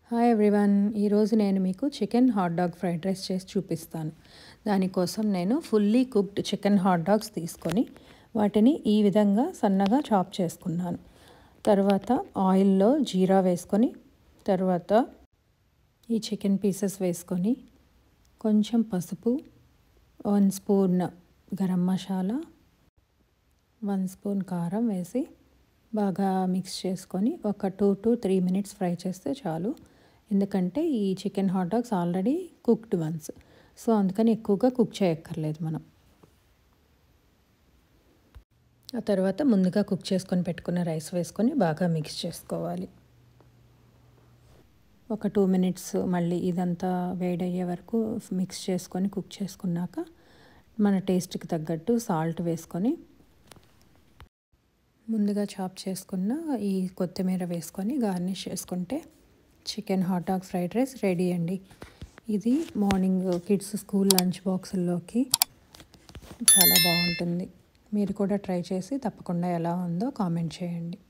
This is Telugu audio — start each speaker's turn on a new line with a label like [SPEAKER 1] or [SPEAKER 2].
[SPEAKER 1] హాయ్ ఎవ్రీవన్ ఈరోజు నేను మీకు chicken hot dog fried rice చేసి చూపిస్తాను దానికోసం నేను fully cooked chicken hot dogs తీసుకొని వాటిని ఈ విధంగా సన్నగా చాప్ చేసుకున్నాను తర్వాత ఆయిల్లో జీరా వేసుకొని తర్వాత ఈ చికెన్ పీసెస్ వేసుకొని కొంచెం పసుపు one spoon garam masala one spoon కారం వేసి బాగా మిక్స్ చేసుకొని ఒక two to three minutes fry చేస్తే చాలు ఎందుకంటే ఈ chicken hot dogs already cooked ones so అందుకని ఎక్కువగా కుక్ చేయక్కర్లేదు మనం ఆ తర్వాత ముందుగా కుక్ చేసుకొని పెట్టుకున్న రైస్ వేసుకొని బాగా మిక్స్ చేసుకోవాలి ఒక టూ మినిట్స్ మళ్ళీ ఇదంతా వేడయ్యే వరకు మిక్స్ చేసుకొని కుక్ చేసుకున్నాక మన టేస్ట్కి తగ్గట్టు సాల్ట్ వేసుకొని ముందుగా చాప్ చేసుకున్న ఈ కొత్తిమీర వేసుకొని గార్నిష్ చేసుకుంటే chicken hot dog fried rice ready అండి ఇది మార్నింగ్ కిడ్స్ స్కూల్ లంచ్ బాక్సుల్లోకి చాలా బాగుంటుంది మీరు కూడా ట్రై చేసి తప్పకుండా ఎలా ఉందో కామెంట్ చేయండి